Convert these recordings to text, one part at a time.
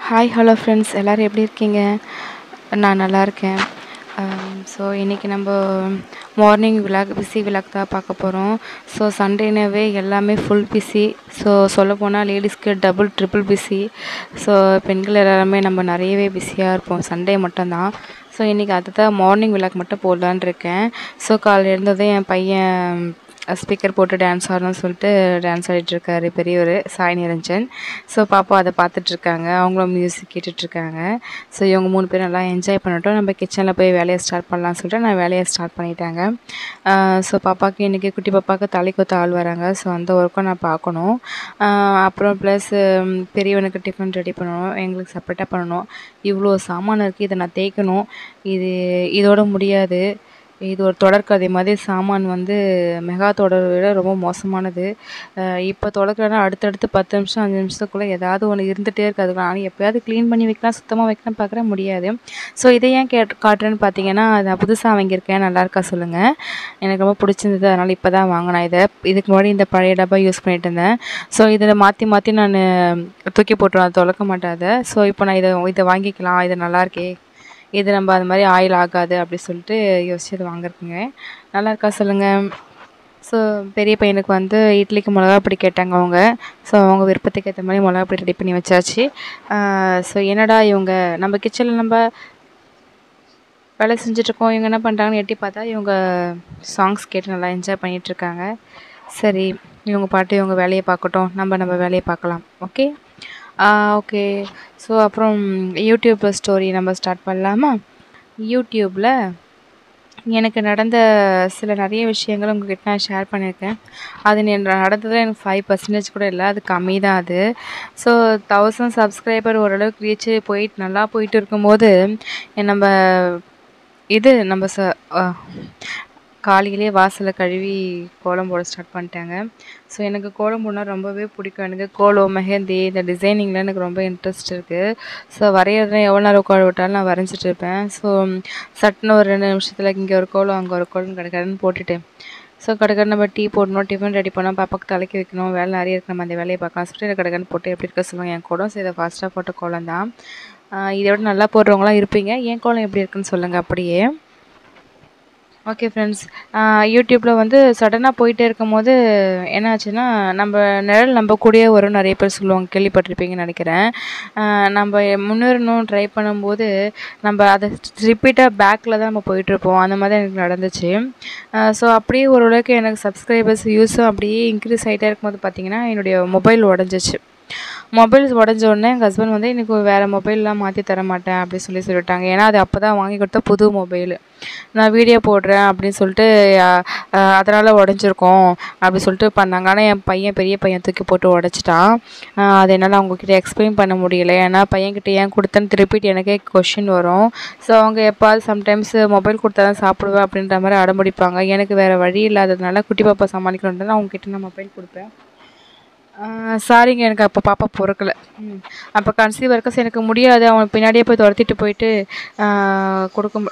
hi hello friends எல்லோரும் எப்படி இருக்கீங்க நான் நல்லா இருக்கேன் ஸோ இன்றைக்கி நம்ம மார்னிங் விளாக் பிஸி விளாக் தான் பார்க்க போகிறோம் ஸோ சண்டேனாவே எல்லாமே ஃபுல் பிஸி ஸோ சொல்லப்போனால் லேடிஸ்க்கு டபுள் ட்ரிபிள் பிஸி ஸோ பெண்கள் எல்லாருமே நம்ம நிறையவே பிஸியாக இருப்போம் சண்டே மட்டும்தான் ஸோ இன்றைக்கி அதுதான் மார்னிங் விளாக் மட்டும் போடலான்னு இருக்கேன் ஸோ காலையில் இருந்ததும் என் பையன் ஸ்பீக்கர் போட்டு டான்ஸ் ஆடணும்னு சொல்லிட்டு டான்ஸ் ஆடிட்டுருக்காரு பெரியவர் சாய் நிரஞ்சன் ஸோ பாப்பா அதை பார்த்துட்ருக்காங்க அவங்களும் மியூசிக் கேட்டுட்ருக்காங்க ஸோ இவங்க மூணு பேரும் நல்லா என்ஜாய் பண்ணட்டும் நம்ம கிச்சனில் போய் வேலையை ஸ்டார்ட் பண்ணலாம்னு சொல்லிட்டு நான் வேலையை ஸ்டார்ட் பண்ணிட்டாங்க ஸோ பாப்பாவுக்கு இன்றைக்கி குட்டி பாப்பாவுக்கு தலை கொத்த ஆள் வராங்க ஸோ அந்த ஒர்க்கும் நான் பார்க்கணும் அப்புறம் ப்ளஸ் பெரியவனுக்கு டிஃபன் ரெடி பண்ணணும் எங்களுக்கு செப்பரேட்டாக பண்ணணும் இவ்வளோ சாமான் இருக்குது இதை நான் தேய்க்கணும் இது இதோட முடியாது இது ஒரு தொடர்கதை மாதிரி சாமான் வந்து மெகா தொடரை விட ரொம்ப மோசமானது இப்போ தொடக்கிறனா அடுத்தடுத்து பத்து நிமிஷம் அஞ்சு நிமிஷத்துக்குள்ளே ஏதாவது ஒன்று இருந்துகிட்டே இருக்காது நான் எப்போயாவது க்ளீன் பண்ணி வைக்கலாம் சுத்தமாக வைக்கலாம் பார்க்குற முடியாது ஸோ இதை ஏன் கேட் காட்டுறேன்னு பார்த்தீங்கன்னா நான் புதுசாக வாங்கியிருக்கேன் நல்லா இருக்கா சொல்லுங்கள் எனக்கு ரொம்ப பிடிச்சிருந்தது அதனால் இப்போ தான் வாங்கினேன் இதை இதுக்கு முன்னாடி இந்த பழைய டப்பா யூஸ் பண்ணிட்டு இருந்தேன் ஸோ இதில் மாற்றி மாற்றி நான் தூக்கி போட்டுருவேன் தொலைக்க மாட்டாத ஸோ இப்போ நான் இதை இதை வாங்கிக்கலாம் இது நல்லாயிருக்கே இது நம்ம அது மாதிரி ஆயில் ஆகாது அப்படி சொல்லிட்டு யோசிச்சு இது வாங்கிருக்குங்க நல்லா இருக்கா சொல்லுங்கள் ஸோ பெரிய பையனுக்கு வந்து இட்லிக்கு மிளகா பொடி கேட்டாங்க அவங்க ஸோ அவங்க விருப்பத்துக்கு ஏற்ற மாதிரி மிளகா பொடி ரெடி பண்ணி வச்சாச்சு ஸோ என்னடா இவங்க நம்ம கிச்சனில் நம்ம வேலை செஞ்சிட்ருக்கோம் இவங்க என்ன பண்ணுறாங்கன்னு எட்டி பார்த்தா இவங்க சாங்ஸ் கேட்டு நல்லா என்ஜாய் பண்ணிகிட்ருக்காங்க சரி இவங்க பாட்டு இவங்க வேலையை பார்க்கட்டும் நம்ம நம்ம வேலையை பார்க்கலாம் ஓகே ஓகே ஸோ அப்புறம் யூடியூப் ஸ்டோரி நம்ம ஸ்டார்ட் பண்ணலாமா யூடியூப்பில் எனக்கு நடந்த சில நிறைய விஷயங்கள் உங்ககிட்ட நான் ஷேர் பண்ணியிருக்கேன் அது நடந்ததில் எனக்கு ஃபைவ் பர்சன்டேஜ் கூட இல்லை அது கம்மி தான் அது ஸோ தௌசண்ட் சப்ஸ்கிரைபர் ஓரளவுக்கு ரீச் போயிட்டு நல்லா போயிட்டு இருக்கும்போது நம்ம இது நம்ம ச காலையிலே வாசலை கழுவி கோலம் போட ஸ்டார்ட் பண்ணிட்டாங்க ஸோ எனக்கு கோலம் போடனா ரொம்பவே பிடிக்கும் எனக்கு கோலம் மெஹந்தி இந்த டிசைனிங்கில் எனக்கு ரொம்ப இன்ட்ரெஸ்ட் இருக்குது ஸோ வரைகிறதுனா எவ்வளோ நேரம் உட்கார விட்டாலும் நான் வரைஞ்சிட்டு இருப்பேன் ஸோ சட்டுன்னு ஒரு ரெண்டு நிமிஷத்தில் இங்கே ஒரு கோலம் அங்கே ஒரு கோலம் கிடக்கிறன்னு போட்டுட்டேன் ஸோ கிடக்க நம்ம டீ போடணும் டிஃபன் ரெடி பண்ணோம் பாப்பாக்கு தலைக்கு வைக்கணும் வேலை நிறைய இருக்குது நம்ம அந்த வேலையை பார்க்கலாம் சொல்லிட்டு கிடக்கன்னு போட்டு எப்படி இருக்க சொல்லுவாங்க என் கோலம் ஸோ இதை ஃபாஸ்ட்டாக போட்ட கோலம் தான் இதை விட நல்லா போடுறவங்களாம் இருப்பீங்க என் கோலம் எப்படி இருக்குன்னு சொல்லுங்கள் அப்படியே ஓகே ஃப்ரெண்ட்ஸ் யூடியூப்பில் வந்து சடனாக போயிட்டே இருக்கும் போது என்னாச்சுன்னா நம்ம நிழல் நம்ம கூடயே வரும் நிறைய பேர் சொல்லுவாங்க கேள்விப்பட்டிருப்பீங்கன்னு நினைக்கிறேன் நம்ம முன்னேறணும் ட்ரை பண்ணும்போது நம்ம அதை ரிப்பீட்டாக பேக்கில் தான் நம்ம போயிட்டுருப்போம் அந்த மாதிரி எனக்கு நடந்துச்சு ஸோ அப்படியே ஓரளவுக்கு எனக்கு சப்ஸ்கிரைபர்ஸ் யூஸும் அப்படியே இன்க்ரீஸ் ஆகிட்டே இருக்கும்போது பார்த்தீங்கன்னா என்னுடைய மொபைல் உடஞ்சிச்சு மொபைல் உடஞ்ச உடனே எங்கள் ஹஸ்பண்ட் வந்து எனக்கு வேறு மொபைல்லாம் மாற்றி தர மாட்டேன் அப்படின்னு சொல்லி சொல்லிட்டாங்க ஏன்னா அது அப்போ தான் வாங்கி கொடுத்த புது மொபைல் நான் வீடியோ போடுறேன் அப்படின்னு சொல்லிட்டு அதனால் உடஞ்சிருக்கோம் அப்படி சொல்லிட்டு பண்ணாங்க ஆனால் என் பையன் பெரிய பையன் தூக்கி போட்டு உடச்சிட்டான் அது என்னால் அவங்கக்கிட்ட எக்ஸ்பிளைன் பண்ண முடியல ஏன்னா பையன்கிட்ட ஏன் கொடுத்தேன்னு திருப்பிட்டு எனக்கே கொஷின் வரும் ஸோ அவங்க எப்பாவது சம்டைம்ஸ் மொபைல் கொடுத்தா தான் சாப்பிடுவேன் அப்படின்ற மாதிரி அடம்பிடிப்பாங்க எனக்கு வேறு வழி இல்லாததுனால குட்டி பாப்பா சமாளிக்கணுன்ட்டு அவங்கக்கிட்ட நான் மொபைல் கொடுப்பேன் சாரிங்க எனக்கு அப்போ பாப்பா பிறக்கல அப்போ கன்சீவ் இருக்கஸ் எனக்கு முடியாது அவன் பின்னாடியே போய் துரத்திட்டு போயிட்டு கொடுக்க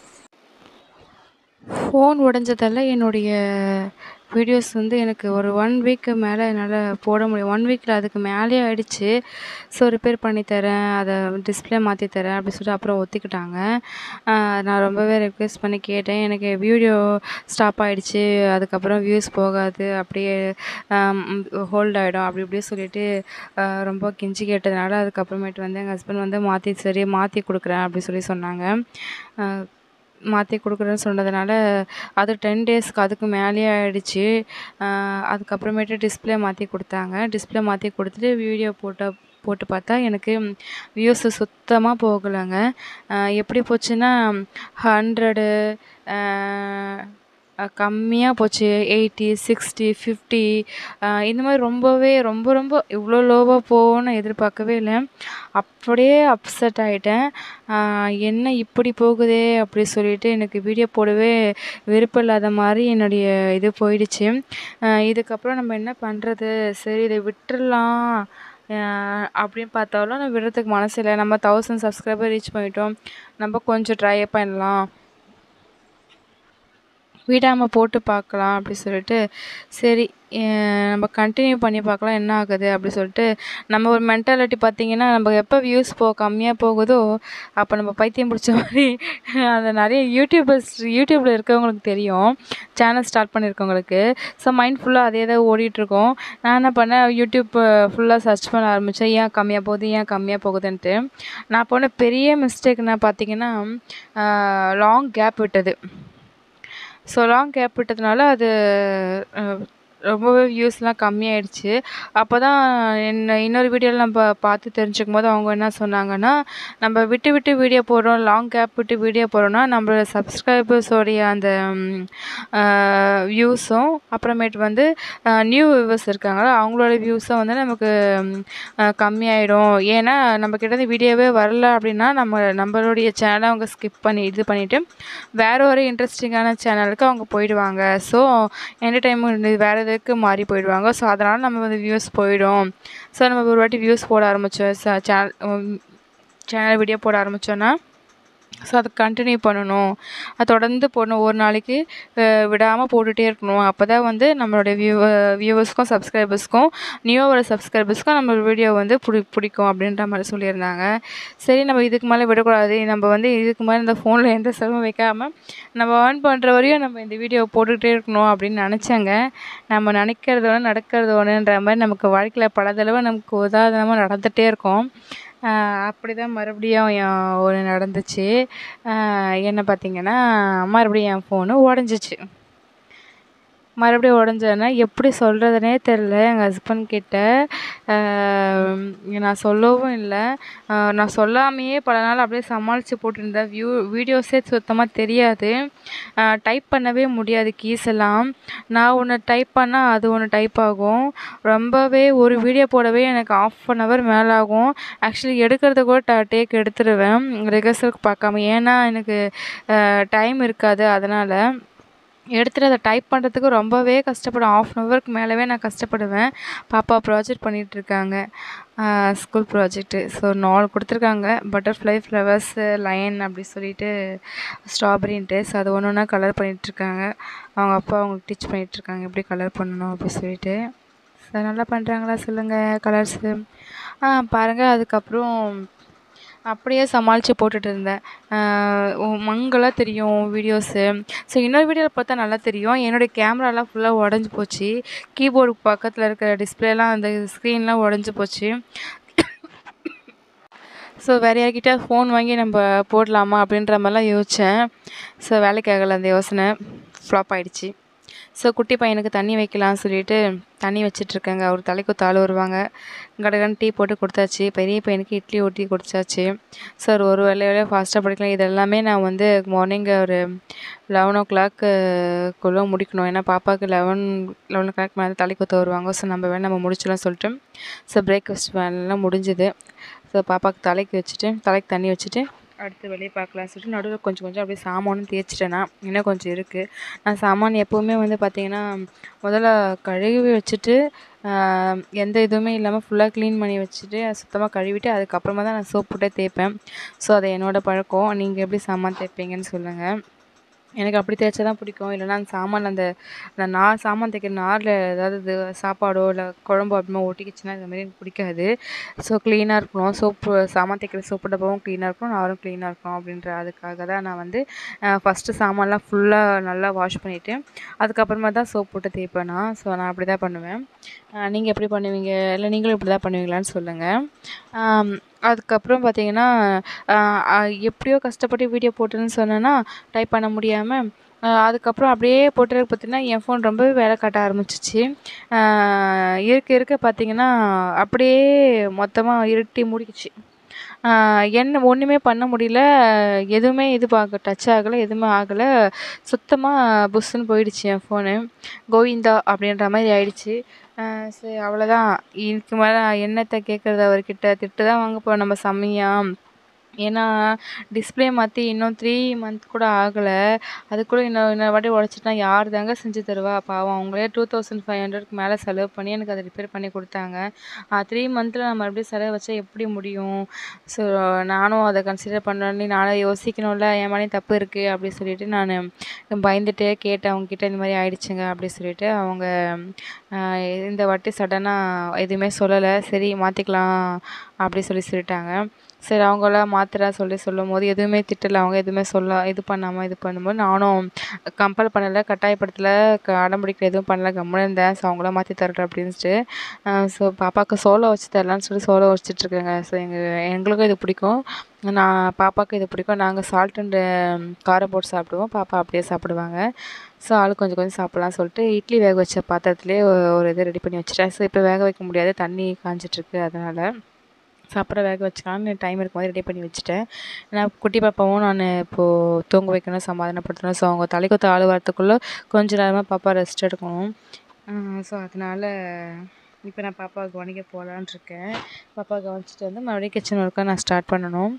ஃபோன் உடஞ்சதால் என்னுடைய வீடியோஸ் வந்து எனக்கு ஒரு ஒன் வீக்கு மேலே என்னால் போட முடியும் ஒன் வீக்கில் அதுக்கு மேலேயே ஆகிடுச்சு ஸோ ரிப்பேர் பண்ணி தரேன் அதை டிஸ்பிளே மாற்றி தரேன் அப்படி சொல்லிட்டு அப்புறம் ஒத்துக்கிட்டாங்க நான் ரொம்பவே ரெக்வெஸ்ட் பண்ணி கேட்டேன் எனக்கு வீடியோ ஸ்டாப் ஆகிடுச்சு அதுக்கப்புறம் வியூஸ் போகாது அப்படியே ஹோல்ட் ஆகிடும் அப்படி இப்படி சொல்லிட்டு ரொம்ப கெஞ்சி கேட்டதுனால அதுக்கப்புறமேட்டு வந்து எங்கள் ஹஸ்பண்ட் வந்து மாற்றி சரி மாற்றி கொடுக்குறேன் அப்படி சொல்லி சொன்னாங்க மாற்றி கொடுக்குறேன்னு சொன்னதுனால அது டென் டேஸ்க்கு அதுக்கு மேலேயே ஆகிடுச்சு அதுக்கப்புறமேட்டு டிஸ்பிளே மாற்றி கொடுத்தாங்க டிஸ்பிளே மாற்றி கொடுத்துட்டு வீடியோ போட்ட போட்டு பார்த்தா எனக்கு வியூஸு சுத்தமாக போகலைங்க எப்படி போச்சுன்னா ஹண்ட்ரடு கம்மியாக போச்சு எயிட்டி சிக்ஸ்டி ஃபிஃப்டி இந்த மாதிரி ரொம்பவே ரொம்ப ரொம்ப இவ்வளோ லோவாக போகும்னு எதிர்பார்க்கவே இல்லை அப்படியே அப்செட் ஆகிட்டேன் என்ன இப்படி போகுதே அப்படி சொல்லிட்டு எனக்கு வீடியோ போடவே விருப்பம் இல்லாத மாதிரி என்னுடைய இது போயிடுச்சு இதுக்கப்புறம் நம்ம என்ன பண்ணுறது சரி இதை விட்டுறலாம் அப்படின்னு பார்த்தாலும் நான் விடுறதுக்கு மனசு இல்லை நம்ம தௌசண்ட் சப்ஸ்கிரைபர் ரீச் பண்ணிட்டோம் நம்ம கொஞ்சம் ட்ரை பண்ணலாம் விடாமல் போட்டு பார்க்கலாம் அப்படி சொல்லிட்டு சரி நம்ம கண்டினியூ பண்ணி பார்க்கலாம் என்ன ஆகுது அப்படி சொல்லிட்டு நம்ம ஒரு மென்டாலிட்டி பார்த்திங்கன்னா நம்ம எப்போ வியூஸ் போ கம்மியாக போகுதோ அப்போ நம்ம பைத்தியம் பிடிச்ச மாதிரி அந்த நிறைய யூடியூபர்ஸ் யூடியூப்பில் இருக்கவங்களுக்கு தெரியும் சேனல் ஸ்டார்ட் பண்ணியிருக்கவங்களுக்கு ஸோ மைண்ட் ஃபுல்லாக அதே தான் ஓடிட்டுருக்கோம் நான் என்ன பண்ணேன் யூடியூப் ஃபுல்லாக சர்ச் பண்ண ஆரம்பித்தேன் ஏன் கம்மியாக போகுது ஏன் கம்மியாக போகுதுன்ட்டு நான் போன பெரிய மிஸ்டேக் நான் பார்த்திங்கன்னா லாங் கேப் விட்டது ஸோ லாங் கேப் விட்டதுனால அது ரொம்பவே வியூஸ்லாம் கம்மியாயிடுச்சு அப்போ தான் என்ன இன்னொரு வீடியோவில் நம்ம பார்த்து தெரிஞ்சுக்கும் போது அவங்க என்ன சொன்னாங்கன்னா நம்ம விட்டு விட்டு வீடியோ போடுறோம் லாங் கேப் விட்டு வீடியோ போடுறோன்னா நம்மளோட சப்ஸ்கிரைபர்ஸோடைய அந்த வியூஸும் அப்புறமேட்டு வந்து நியூ வியூவர்ஸ் இருக்காங்களா அவங்களோட வியூஸும் வந்து நமக்கு கம்மியாயிடும் ஏன்னா நம்ம கிட்ட வீடியோவே வரல அப்படின்னா நம்ம நம்மளுடைய சேனலை அவங்க ஸ்கிப் பண்ணி இது பண்ணிவிட்டு வேற ஒரு இன்ட்ரெஸ்டிங்கான சேனலுக்கு அவங்க போயிடுவாங்க ஸோ என்டர்டைன்மெண்ட் வேறு இதுக்கு மாறி போயிடுவாங்க ஸோ அதனால் நம்ம வந்து வியூஸ் போயிடும் ஸோ நம்ம ஒரு வாட்டி வியூஸ் போட ஆரம்பித்தோம் சேனல் சேனல் வீடியோ போட ஆரம்பித்தோன்னா ஸோ அதை கண்டினியூ பண்ணணும் அது தொடர்ந்து போடணும் ஒரு நாளைக்கு விடாமல் போட்டுகிட்டே இருக்கணும் அப்போ தான் வந்து நம்மளுடைய வியூ வியூவர்ஸ்க்கும் சப்ஸ்கிரைபர்ஸ்க்கும் நியூ வர சப்ஸ்கிரைபர்ஸ்க்கும் நம்ம வீடியோ வந்து பிடி பிடிக்கும் அப்படின்ற மாதிரி சொல்லியிருந்தாங்க சரி நம்ம இதுக்கு மேலே விடக்கூடாது நம்ம வந்து இதுக்கு மேலே இந்த ஃபோனில் எந்த செலவும் வைக்காமல் நம்ம ஏர்ன் பண்ணுற வரையும் நம்ம இந்த வீடியோ போட்டுக்கிட்டே இருக்கணும் அப்படின்னு நினச்சேங்க நம்ம நினைக்கிறது ஒன்று நடக்கிறது ஒன்றுன்ற மாதிரி நமக்கு வாழ்க்கையில் பல தடவை நமக்கு உதாரணமாக நடந்துகிட்டே இருக்கும் அப்படி தான் மறுபடியும் ஒரு நடந்துச்சு என்ன பார்த்திங்கன்னா மறுபடியும் என் ஃபோனு உடஞ்சிச்சு மறுபடியும் உடஞ்சதுன்னா எப்படி சொல்கிறதுனே தெரில எங்கள் ஹஸ்பண்ட் கிட்ட நான் சொல்லவும் இல்லை நான் சொல்லாமையே பல நாள் அப்படியே சமாளித்து போட்டுருந்தேன் வியூ வீடியோஸே சுத்தமாக தெரியாது டைப் பண்ணவே முடியாது கீஸ் எல்லாம் நான் ஒன்று டைப் பண்ணால் அது ஒன்று டைப் ஆகும் ரொம்பவே ஒரு வீடியோ போடவே எனக்கு ஆஃப் அன் ஹவர் மேலே ஆகும் ஆக்சுவலி எடுக்கிறத கூட ட டேக் எடுத்துருவேன் ரிகர்சலுக்கு பார்க்காம ஏன்னா எனக்கு டைம் இருக்காது அதனால் எடுத்துகிட்டு அதை டைப் பண்ணுறதுக்கு ரொம்பவே கஷ்டப்படும் ஆஃப் அன் ஹவருக்கு மேலவே நான் கஷ்டப்படுவேன் பாப்பா ப்ராஜெக்ட் பண்ணிகிட்ருக்காங்க ஸ்கூல் ப்ராஜெக்ட்டு ஸோ நாலு கொடுத்துருக்காங்க பட்டர்ஃப்ளை ஃப்ளவர்ஸு லயன் அப்படி சொல்லிட்டு ஸ்ட்ராபெரின்ட்டு ஸோ அது ஒன்று ஒன்றா கலர் பண்ணிகிட்ருக்காங்க அவங்க அப்பா அவங்களுக்கு டீச் பண்ணிகிட்ருக்காங்க எப்படி கலர் பண்ணணும் அப்படி சொல்லிட்டு ஸோ நல்லா பண்ணுறாங்களா சொல்லுங்கள் கலர்ஸு ஆ பாருங்கள் அதுக்கப்புறம் அப்படியே சமாளித்து போட்டுட்டு இருந்தேன் மங்கலாக தெரியும் வீடியோஸு ஸோ இன்னொரு வீடியோவில் பார்த்தா நல்லா தெரியும் என்னுடைய கேமராலாம் ஃபுல்லாக உடஞ்சி போச்சு கீபோர்டு பக்கத்தில் இருக்கிற டிஸ்பிளேலாம் அந்த ஸ்க்ரீன்லாம் உடஞ்சி போச்சு ஸோ வேறு யார்கிட்ட ஃபோன் வாங்கி நம்ம போடலாமா அப்படின்ற மாதிரிலாம் யோசித்தேன் ஸோ வேலைக்கு ஆகலை அந்த யோசனை ஃப்ளாப் ஆகிடுச்சி ஸோ குட்டி பையனுக்கு தண்ணி வைக்கலாம்னு சொல்லிட்டு தண்ணி வச்சிட்ருக்கேங்க அவர் தலைக்கு தாள் வருவாங்க கடகடன் டீ போட்டு கொடுத்தாச்சு பெரிய பையனுக்கு இட்லி ஊற்றி கொடுத்தாச்சு சார் ஒரு வேலையில ஃபாஸ்ட்டாக படிக்கலாம் இது எல்லாமே நான் வந்து மார்னிங் ஒரு லெவன் ஓ கிளாக்குள்ளே முடிக்கணும் ஏன்னா பாப்பாவுக்கு லெவன் லெவன் ஓ கிளாக் மேலே தலைக்கு வருவாங்க ஸோ நம்ம வேணும் நம்ம முடிச்சிடலாம் சொல்லிட்டு ஸோ பிரேக்ஃபாஸ்ட் வேலைலாம் முடிஞ்சுது ஸோ பாப்பாவுக்கு தலைக்கு வச்சுட்டு தலைக்கு தண்ணி வச்சுட்டு அடுத்து வெளியே பார்க்கலாம் சொல்லிட்டு நடுவில் கொஞ்சம் கொஞ்சம் அப்படியே சாமானும் தேய்ச்சிட்டேன்னா இன்னும் கொஞ்சம் இருக்குது நான் சாமான் எப்போவுமே வந்து பார்த்திங்கன்னா முதல்ல கழுவி வச்சுட்டு எந்த இதுவுமே இல்லாமல் ஃபுல்லாக க்ளீன் பண்ணி வச்சுட்டு சுத்தமாக கழுவிட்டு அதுக்கப்புறமா தான் நான் சோப் போட்டே தேய்ப்பேன் ஸோ அது என்னோடய பழக்கம் நீங்கள் எப்படி சாமான் தேய்ப்பீங்கன்னு சொல்லுங்கள் எனக்கு அப்படி தேய்ச்சா தான் பிடிக்கும் இல்லைனா அந்த சாமான் அந்த அந்த நார் சாமான் தேய்க்கிற நாரில் ஏதாவது இது சாப்பாடோ இல்லை குழம்போ அப்படிமா ஒட்டிக்கிச்சுன்னா இது மாதிரி எனக்கு பிடிக்காது ஸோ க்ளீனாக இருக்கணும் சோப்பு சாமான் தேய்க்கிற சோப்பு டப்பாவும் க்ளீனாக இருக்கணும் நாரும் க்ளீனாக இருக்கணும் அப்படின்ற அதுக்காக தான் நான் வந்து ஃபஸ்ட்டு சாமான்லாம் ஃபுல்லாக நல்லா வாஷ் பண்ணிவிட்டு அதுக்கப்புறமா தான் சோப் போட்டு தேய்ப்பேன் நான் ஸோ நான் அப்படி தான் பண்ணுவேன் நீங்கள் எப்படி பண்ணுவீங்க இல்லை நீங்களும் இப்படி தான் பண்ணுவீங்களான்னு சொல்லுங்கள் அதுக்கப்புறம் பார்த்தீங்கன்னா எப்படியோ கஷ்டப்பட்டு வீடியோ போட்டேன்னு சொன்னேன்னா டைப் பண்ண முடியாமல் அதுக்கப்புறம் அப்படியே போட்டு பார்த்தீங்கன்னா என் ஃபோன் ரொம்பவே வேலை காட்ட ஆரம்பிச்சிச்சு இருக்க இருக்க பார்த்தீங்கன்னா அப்படியே மொத்தமாக இருட்டி மூடிக்கிச்சு என்ன ஒன்றுமே பண்ண முடியல எதுவுமே இது பார்க்க டச் ஆகலை எதுவுமே ஆகலை சுத்தமாக புஸ்ஸுன்னு போயிடுச்சு என் ஃபோனு கோவிந்தா அப்படின்ற மாதிரி ஆயிடுச்சு சரி அவ்வளோதான் இதுக்கு மேலே என்னத்தை கேட்குறது அவர்கிட்ட திட்டு தான் வாங்க போகிறோம் நம்ம செம்மையாக ஏன்னா டிஸ்பிளே மாற்றி இன்னும் த்ரீ மந்த் கூட ஆகலை அதுக்குள்ளே இன்னொரு இன்னொரு வாட்டி உடச்சிட்டா யார் தாங்க செஞ்சு தருவா பாவம் அவங்களே டூ தௌசண்ட் ஃபைவ் ஹண்ட்ரட்க்கு மேலே செலவு பண்ணி எனக்கு அதை ரிப்பேர் பண்ணி கொடுத்தாங்க த்ரீ மந்த்தில் நான் மறுபடியும் செலவு வச்சா எப்படி முடியும் ஸோ நானும் அதை கன்சிடர் பண்ணி நானும் யோசிக்கணும்ல என் மேலேயும் தப்பு இருக்குது அப்படி சொல்லிட்டு நான் பயந்துட்டே கேட்டேன் அவங்கக்கிட்ட இந்த மாதிரி ஆயிடுச்சுங்க அப்படி சொல்லிட்டு அவங்க இந்த வாட்டி சடனாக எதுவுமே சொல்லலை சரி மாற்றிக்கலாம் அப்படி சொல்லி சொல்லிட்டாங்க சரி அவங்களாம் மாத்துறா சொல்லி சொல்லும்போது எதுவுமே திட்டலை அவங்க எதுவுமே சொல்ல இது பண்ணாமல் இது பண்ணும்போது நானும் கம்பல் பண்ணலை கட்டாயப்படுத்தலை க அடம் பிடிக்கல எதுவும் பண்ணல கம்முன்னு இருந்தேன் ஸோ அவங்களா மாற்றி தரட்டும் அப்படின்ட்டு ஸோ பாப்பாவுக்கு சோளம் வச்சு தரலான்னு சொல்லி சோளம் வச்சிட்ருக்கேங்க ஸோ எங்கள் எங்களுக்கும் இது பிடிக்கும் நான் பாப்பாவுக்கு இது பிடிக்கும் நாங்கள் சால்ட் அண்டு காரம் போட்டு சாப்பிடுவோம் பாப்பா அப்படியே சாப்பிடுவாங்க ஸோ ஆளுக்கு கொஞ்சம் கொஞ்சம் சாப்பிட்லாம் சொல்லிட்டு இட்லி வேக வச்ச பாத்திரத்துலேயே ஒரு இது ரெடி பண்ணி வச்சுட்டேன் ஸோ இப்போ வேக வைக்க முடியாது தண்ணி காஞ்சிட்ருக்கு அதனால் சாப்பிட வேக வச்சுக்கலான்னு டைம் இருக்கும்போது ரெடி பண்ணி வச்சுட்டேன் ஏன்னா குட்டி பாப்பாவும் நான் இப்போது தூங்க வைக்கணும் சமாதானப்படுத்தணும் ஸோ அவங்க தலைக்குத்த ஆள் வரத்துக்குள்ளே கொஞ்ச நேரமாக பாப்பா ரெஸ்ட் எடுக்கணும் ஸோ அதனால் இப்போ நான் பாப்பாவை கவனிக்க போகலான் இருக்கேன் பாப்பா கவனிச்சிட்டு வந்து மறுபடியும் கிச்சன் ஒர்க்கை நான் ஸ்டார்ட் பண்ணணும்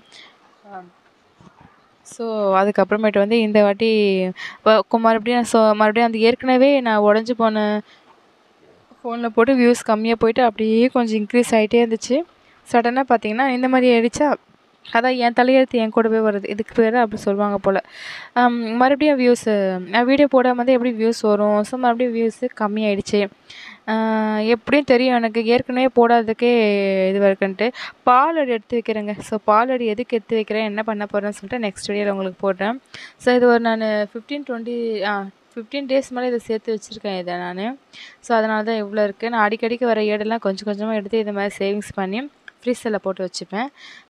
ஸோ அதுக்கப்புறமேட்டு வந்து இந்த வாட்டி மறுபடியும் ஸோ மறுபடியும் அந்த ஏற்கனவே நான் உடஞ்சி போன ஃபோனில் போட்டு வியூஸ் கம்மியாக போயிட்டு அப்படியே கொஞ்சம் இன்க்ரீஸ் ஆகிட்டே இருந்துச்சு சடனாக பார்த்தீங்கன்னா இந்த மாதிரி ஆயிடுச்சா அதான் என் தலையெழுத்து என் கூடவே வருது இதுக்கு பேர் அப்படி சொல்லுவாங்க போல் மறுபடியும் வியூஸு நான் வீடியோ போடாமல் வந்து எப்படி வியூஸ் வரும் ஸோ மறுபடியும் வியூஸு கம்மியாயிடுச்சு எப்படியும் தெரியும் எனக்கு ஏற்கனவே போடாததுக்கே இதுவாக இருக்குன்ட்டு பாலடி எடுத்து வைக்கிறேங்க ஸோ பாலடி எதுக்கு எடுத்து வைக்கிறேன் என்ன பண்ண போகிறேன்னு சொல்லிட்டு நெக்ஸ்ட் வீடியோவில் உங்களுக்கு போடுறேன் ஸோ இது ஒரு நான் ஃபிஃப்டீன் டுவெண்ட்டி ஃபிஃப்டீன் டேஸ் மேலே இதை சேர்த்து வச்சுருக்கேன் இதை நான் ஸோ அதனால தான் இவ்வளோ இருக்குது நான் அடிக்கடிக்கு வர ஏடெல்லாம் கொஞ்சம் கொஞ்சமாக எடுத்து இது மாதிரி சேவிங்ஸ் பண்ணி ஃப்ரீசரில் போட்டு வச்சுப்பேன்